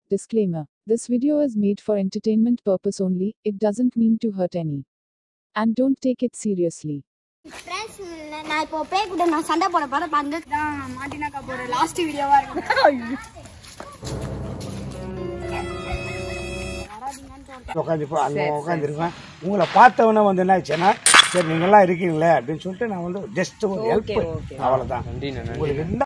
Disclaimer This video is made for entertainment purpose only, it doesn't mean to hurt any. And don't take it seriously. Friends நான் இப்போ பேய் கூட நான் சண்டை போட போற வந்து தான் மாட்டினாக்கா போற லாஸ்ட் வீடியோவா இருக்கு உட்காந்து இப்போ அங்கே உட்காந்துருப்பேன் உங்களை பார்த்தவொன்னே வந்து என்ன ஆச்சுன்னா சரி நீங்கள்லாம் இருக்கீங்களே அப்படின்னு சொல்லிட்டு நான் வந்து ஜஸ்ட் ஒரு ஹெல்ப் அவ்வளோதான் உங்களுக்கு என்ன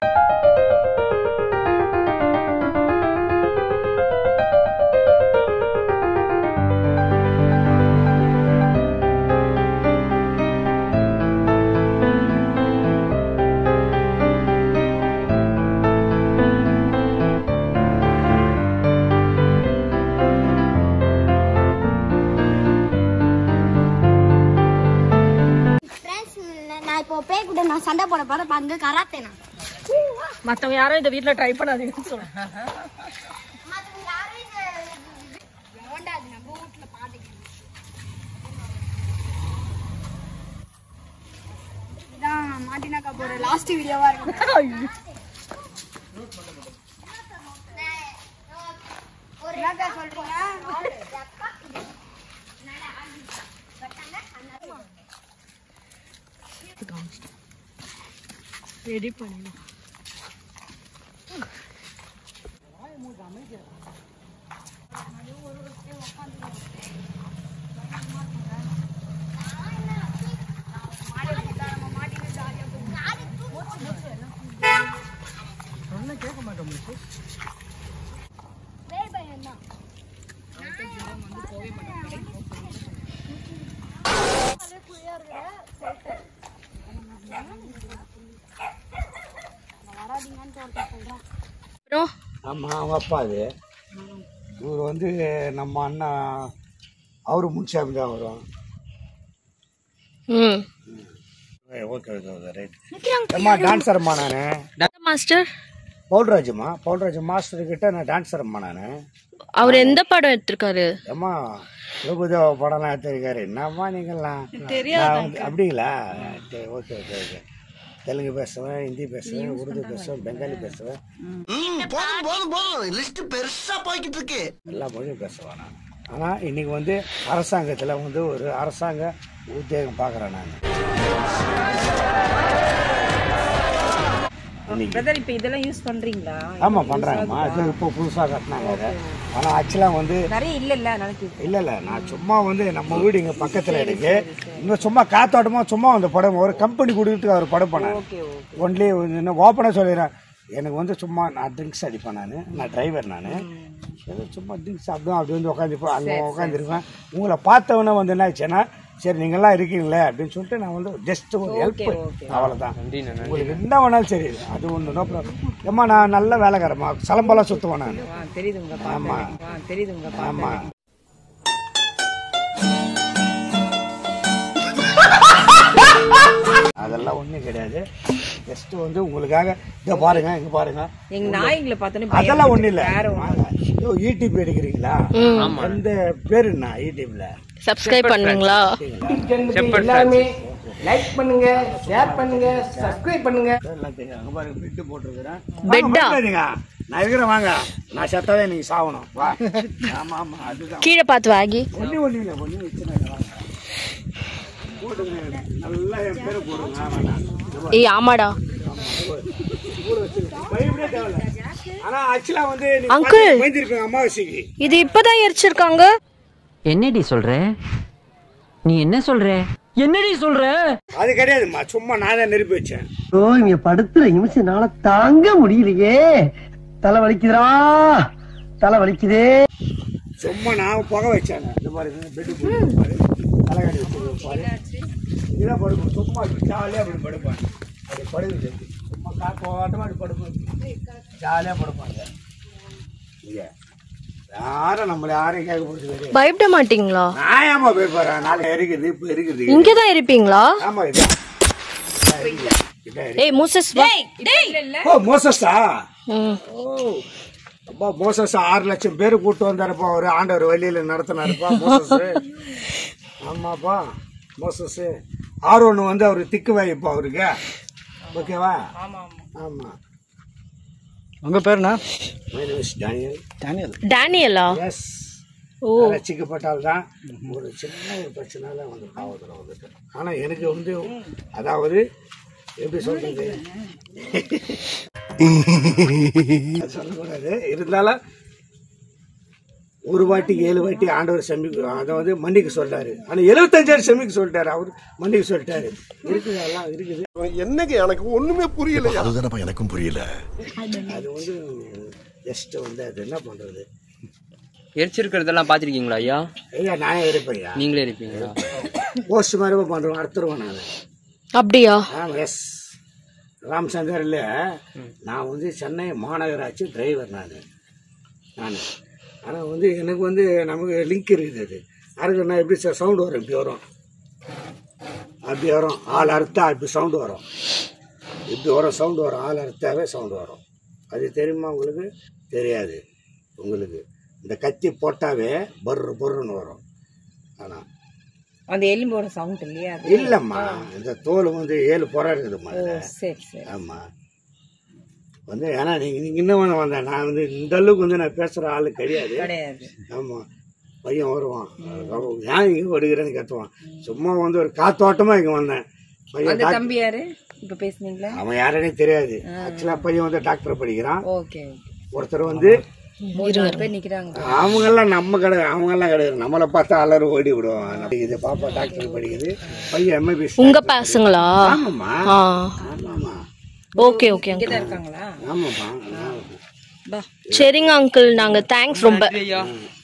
ஃப்ரெண்ட்ஸ் நான் இப்போ பேய் கூட நான் சண்டை போட போற வந்து கராத்தே நான் மத்தவங்க யாரும் இந்த வீட்ல ட்ரை பண்ணாதீங்கன்னு சொல்றேன் மத்தவங்க யாரும் இது வேண்டாது நம்ம வீட்ல பாத்துக்கலாம் இதான் மாட்டினாக்கா போற லாஸ்ட் வீடியோவா இருக்கு என்னக்கா சொல்றீங்க ரெடி பண்ணணும் அப்புறம் ஆமாம் அவங்க அப்பா அது இவர் வந்து நம்ம அண்ணா அவரு முன்சாமி தான் வரும் ம் ஓகே ஓகே ஓகே ரைட் அம்மா டான்ஸர் அம்மா நான் மாஸ்டர் பவுல்ராஜம்மா பவுல்ராஜ் மாஸ்டர் கிட்ட நான் டான்ஸர் அம்மா நான் அவர் எந்த படம் எடுத்திருக்காரு அம்மா பிரபுதேவ படம்லாம் எடுத்திருக்காரு என்னம்மா நீங்கள்லாம் நான் வந்து- அப்படிங்களா சரி, ஓகே ஓகே ஓகே தெலுங்கு பேசுவேன் ஹிந்தி பேசுவேன் உருது பேசுவேன் பெங்காலி பேசுவேன் போதும் போதும் போதும் லிஸ்ட் பெருசா போய்கிட்டு இருக்கு எல்லா மொழியும் பேசுவேன் நான் ஆனால் இன்னைக்கு வந்து அரசாங்கத்தில் வந்து ஒரு அரசாங்க உத்தியோகம் பார்க்குறேன் நான் இன்னைக்கு பிரதர் இப்ப இதெல்லாம் யூஸ் பண்றீங்களா ஆமாம் பண்ணுறாங்கம்மா அது இப்போ புதுசாக கட்டினாங்க அதை ஆனால் ஆக்சுவலாக வந்து நிறைய இல்ல இல்ல நினைக்கிறேன் இல்லை இல்லை நான் சும்மா வந்து நம்ம வீடு இங்கே பக்கத்தில் இருக்கு இன்னும் சும்மா காத்தோட்டமாக சும்மா அந்த படம் ஒரு கம்பெனி கொடுத்துட்டு அவர் படம் பண்ணேன் ஒன்லி இன்னும் ஓப்பனாக சொல்லிடுறேன் எனக்கு வந்து சும்மா நான் ட்ரிங்க்ஸ் அடிப்பேன் நான் நான் டிரைவர் நான் சும்மா ட்ரிங்க்ஸ் அப்படியே அப்படி வந்து உட்காந்துப்பேன் அங்கே உட்காந்துருப்பேன் உங்களை பார்த்தவொன்னே வந்து என்ன ஆச்சுன்னா சரி நீங்கள்லாம் இருக்கீங்களே அப்படின்னு சொல்லிட்டு நான் வந்து ஜஸ்ட் ஒரு ஹெல்ப் அவ்வளோதான் உங்களுக்கு என்ன வேணாலும் சரி அது ஒன்று நோ ப்ராப்ளம் ஏம்மா நான் நல்ல வேலைக்காரம்மா சலம்பெல்லாம் சுற்றுவேன் நான் தெரியுது உங்க ஆமா. பாத்தேன் தெரியுது உங்க ஆமா அதெல்லாம் ஒண்ணும் கிடையாது ஜஸ்ட் வந்து உங்களுக்காக இங்க பாருங்க இங்க பாருங்க எங்க நாய்களை பார்த்தோன்னே அதெல்லாம் ஒண்ணும் இல்ல வேற ஒண்ணும் ஐயோ யூடியூப் எடுக்கிறீங்களா அந்த பேரு என்ன யூடியூப்ல சப்ஸ்கிரைப் பண்ணுவீங்களா எல்லாருமே லைக் பண்ணுங்க ஷேர் பண்ணுங்க சப்ஸ்கிரைப் பண்ணுங்க எல்லாம் தெரியும் அங்க பாருங்க பெட்டு போட்டிருக்கிறேன் பெட்டா? பயப்படாதீங்க. நான் இருக்கிறேன் வாங்க நான் செத்தாதே நீங்க சாவணும் வா ஆமா ஆமா அதுதான் கீழே பார்த்து வாகி ஒண்ணு ஒண்ணு இல்லை ஒண்ணு வச்சுனா வாங்க போடுங்க நல்லா என் பேரை போடுங்க வேணாம் ஏய் ஆமாடா பயப்படவே தேவையில்ல ஆனா ஆக்சுவலா வந்து Uncle. பயந்துருப்பேன் அமாவாசைக்கு இது இப்பதான் எரிச்சிருக்காங்க என்னடி சொல்ற நீ என்ன சொல்ற என்னடி சொல்ற அது கிடையாதும்மா சும்மா நான் தான் நெருப்பி வச்சேன் ஓ இங்க படுத்துற நிமிஷம்னால தாங்க முடியலையே தலை வலிக்குதுடா தலை வலிக்குதே சும்மா நான் புகை வச்சேன் இந்த மாதிரி பெட்டு போட்டு பாரு தலைகாடி வச்சு பாரு இதெல்லாம் படுப்போம் சும்மா ஜாலியாக அப்படி படுப்பேன் அப்படி படுக்குது சும்மா காக்க ஓட்டமாக அப்படி படுப்பேன் ஜாலியாக படுப்பாங்க இங்க யாரும் நம்மளை யாரையும் கேட்க போகிறது கிடையாது பயப்பட மாட்டீங்களா நான் ஏமா போய் போறேன் நாளை இருக்குது இப்போ இருக்குது இங்கதான் இருப்பீங்களா ஆமா இதான் இதான் இருக்கு. ஏய் மூசஸ் வா ஓ மோசஸா ம். ஓ அப்பா மோசஸ் ஆறு லட்சம் பேர் கூட்டு வந்தாருப்பா ஒரு ஆண்டவர் வழியில நடத்தினாருப்பா மோசஸ் ஆமாப்பா மோசஸ் ஆறு ஒன்று வந்து அவரு திக்கு வாய்ப்பா அவருக்கு ஓகேவா ஆமா உங்க பேருண்ணா my name is Daniel Daniel டேனியலா எஸ் ஓ ரசிக்கப்பட்டால் தான் ஒரு சின்ன ஒரு பிரச்சனால வந்து பாவத்தில் வந்துட்டேன் ஆனால் எனக்கு வந்து அதாவது எப்படி சொல்றது அது சொல்லக்கூடாது இருந்தாலும் ஒரு வாட்டி ஏழு வாட்டி ஆண்டவர் செமிக்கு அதாவது மன்னிக்க சொல்றாரு ஆனால் எழுபத்தஞ்சாயிரம் செமிக்கு சொல்லிட்டாரு அவர் மன்னிக்க சொல்லிட்டாரு இருக்குது எல்லாம் இருக்குது என்னங்க எனக்கு ஒண்ணுமே புரியல அதுதானப்பா எனக்கும் புரியல அது வந்து ஜஸ்ட் வந்து அது என்ன பண்றது எரிச்சிருக்கிறதெல்லாம் பார்த்துருக்கீங்களா ஐயா ஐயா நான் இருப்பேன்யா நீங்களே இருப்பீங்களா போஸ்ட் மாதிரி பண்ணுறோம் அறுத்துருவேன் நான் அப்படியா ஆமாம் எஸ் ராம்சங்கரில் நான் வந்து சென்னை மாநகராட்சி டிரைவர் நான் நான் ஆனால் வந்து எனக்கு வந்து நமக்கு லிங்க் இருக்குது அது அறுக்கிறனா எப்படி சார் சவுண்டு வரும் இப்படி வரும் அப்படி வரும் ஆள் அறுத்தா இப்படி சவுண்டு வரும் இப்படி வரும் சவுண்டு வரும் ஆள் அறுத்தாவே சவுண்டு வரும் அது தெரியுமா உங்களுக்கு தெரியாது உங்களுக்கு இந்த கத்தி போட்டாவே பர்ரு பொருன்னு வரும் ஆனால் அந்த எலும்போட சவுண்ட் இல்லையா அது இல்லைம்மா இந்த தோல் வந்து ஏழு புறம் இருக்குதும்மா ஓ இதுல. சரி சரி ஆமாம் வந்து ஏன்னா நீங்கள் நீங்கள் இன்னும் வந்து வந்தேன் நான் வந்து இந்த அளவுக்கு வந்து நான் பேசுகிற ஆள் கிடையாது கிடையாது ஆமாம் பையன் வருவான் அவன் ஏன் இங்கே வருகிறேன்னு கத்துவான் சும்மா வந்து ஒரு காத்தோட்டமாக இங்கே வந்தேன் பையன் அந்த டாக்டர் தம்பி யாரு இப்ப பேசுனீங்களா அவன் யாருன்னே தெரியாது ஆக்சுவலாக பையன் வந்து டாக்டர் படிக்கிறான் ஓகே ஒருத்தர் வந்து மூணு நாலு பேர் நிக்கிறாங்க அவங்கெல்லாம் நம்ம கடை அவங்கெல்லாம் கிடையாது நம்மளை பார்த்தா எல்லாரும் ஓடி விடுவான் இது பாப்பா டாக்டர் படிக்குது பையன் எம்எபிஎஸ் உங்க பசங்களா ஆமாம்மா ஆ ஆமாம்மா ஓகே ஓகே இங்கதான் அங்கிள் இருக்காங்களா ஆமாம்மா பா சரிங்க அங்கிள் நாங்க தேங்க்ஸ் ரொம்ப ஐயா ம்.